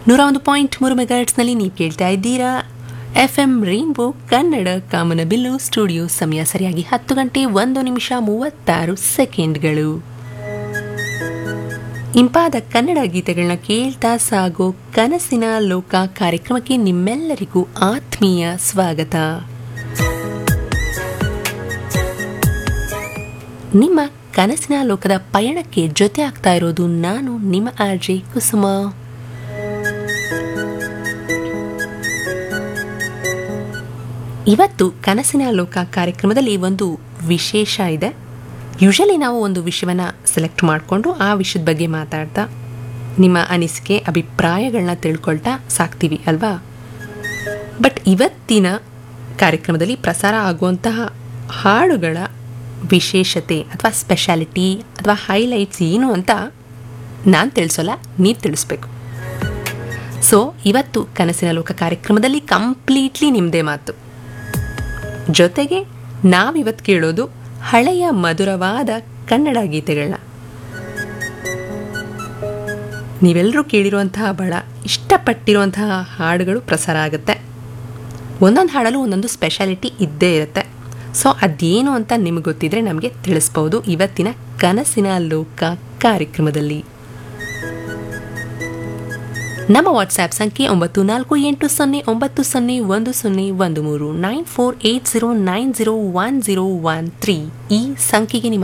ನೂರ ಒಂದು ಪಾಯಿಂಟ್ ಮೂರು ಮೆಗಾಟ್ಸ್ನಲ್ಲಿ ನೀವು ಕೇಳ್ತಾ ಇದ್ದೀರಾ ಎಫ್ ಎಂ ರೈನ್ಬೋ ಕನ್ನಡ ಕಾಮನ ಬಿಲ್ಲು ಸ್ಟುಡಿಯೋ ಸಮಯ ಸರಿಯಾಗಿ ಹತ್ತು ಗಂಟೆ ಒಂದು ನಿಮಿಷ ಮೂವತ್ತಾರು ಸೆಕೆಂಡ್ಗಳು ಇಂಪಾದ ಕನ್ನಡ ಗೀತೆಗಳನ್ನ ಕೇಳ್ತಾ ಸಾಗೋ ಕನಸಿನ ಲೋಕ ಕಾರ್ಯಕ್ರಮಕ್ಕೆ ನಿಮ್ಮೆಲ್ಲರಿಗೂ ಆತ್ಮೀಯ ಸ್ವಾಗತ ನಿಮ್ಮ ಕನಸಿನ ಲೋಕದ ಪಯಣಕ್ಕೆ ಜೊತೆ ಆಗ್ತಾ ಇರೋದು ನಾನು ನಿಮ್ಮ ಆರ್ಜೆ ಕುಸುಮ ಇವತ್ತು ಕನಸಿನ ಲೋಕ ಕಾರ್ಯಕ್ರಮದಲ್ಲಿ ಒಂದು ವಿಶೇಷ ಇದೆ ಯೂಶಲಿ ನಾವು ಒಂದು ವಿಷಯವನ್ನು ಸೆಲೆಕ್ಟ್ ಮಾಡಿಕೊಂಡು ಆ ವಿಷಯದ ಬಗ್ಗೆ ಮಾತಾಡ್ತಾ ನಿಮ್ಮ ಅನಿಸಿಕೆ ಅಭಿಪ್ರಾಯಗಳನ್ನ ತಿಳ್ಕೊಳ್ತಾ ಸಾಕ್ತೀವಿ ಅಲ್ವಾ ಬಟ್ ಇವತ್ತಿನ ಕಾರ್ಯಕ್ರಮದಲ್ಲಿ ಪ್ರಸಾರ ಆಗುವಂತಹ ಹಾಡುಗಳ ವಿಶೇಷತೆ ಅಥವಾ ಸ್ಪೆಷಾಲಿಟಿ ಅಥವಾ ಹೈಲೈಟ್ಸ್ ಏನು ಅಂತ ನಾನು ತಿಳಿಸೋಲ್ಲ ನೀವು ತಿಳಿಸ್ಬೇಕು ಸೊ ಇವತ್ತು ಕನಸಿನ ಲೋಕ ಕಾರ್ಯಕ್ರಮದಲ್ಲಿ ಕಂಪ್ಲೀಟ್ಲಿ ನಿಮ್ಮದೇ ಮಾತು ಜೊತೆಗೆ ನಾವಿವತ್ತು ಕೇಳೋದು ಹಳೆಯ ಮಧುರವಾದ ಕನ್ನಡ ಗೀತೆಗಳನ್ನ ನೀವೆಲ್ಲರೂ ಕೇಳಿರುವಂತಹ ಬಹಳ ಇಷ್ಟಪಟ್ಟಿರುವಂತಹ ಹಾಡುಗಳು ಪ್ರಸಾರ ಆಗುತ್ತೆ ಒಂದೊಂದು ಹಾಡಲು ಒಂದೊಂದು ಸ್ಪೆಷಾಲಿಟಿ ಇದ್ದೇ ಇರುತ್ತೆ ಸೊ ಅದೇನು ಅಂತ ನಿಮಗೆ ಗೊತ್ತಿದ್ರೆ ನಮಗೆ ತಿಳಿಸ್ಬೋದು ಇವತ್ತಿನ ಕನಸಿನ ಲೋಕ ಕಾರ್ಯಕ್ರಮದಲ್ಲಿ ನಮ್ಮ ವಾಟ್ಸ್ಆ್ಯಪ್ ಸಂಖ್ಯೆ ಒಂಬತ್ತು ನಾಲ್ಕು ಎಂಟು ಸೊನ್ನೆ ಒಂಬತ್ತು ಸೊನ್ನೆ ಒಂದು ಸೊನ್ನೆ ಒಂದು ಮೂರು nine four eight zero nine zero one zero one three ಈ ಸಂಖ್ಯೆಗೆ ನಿಮ್ಮ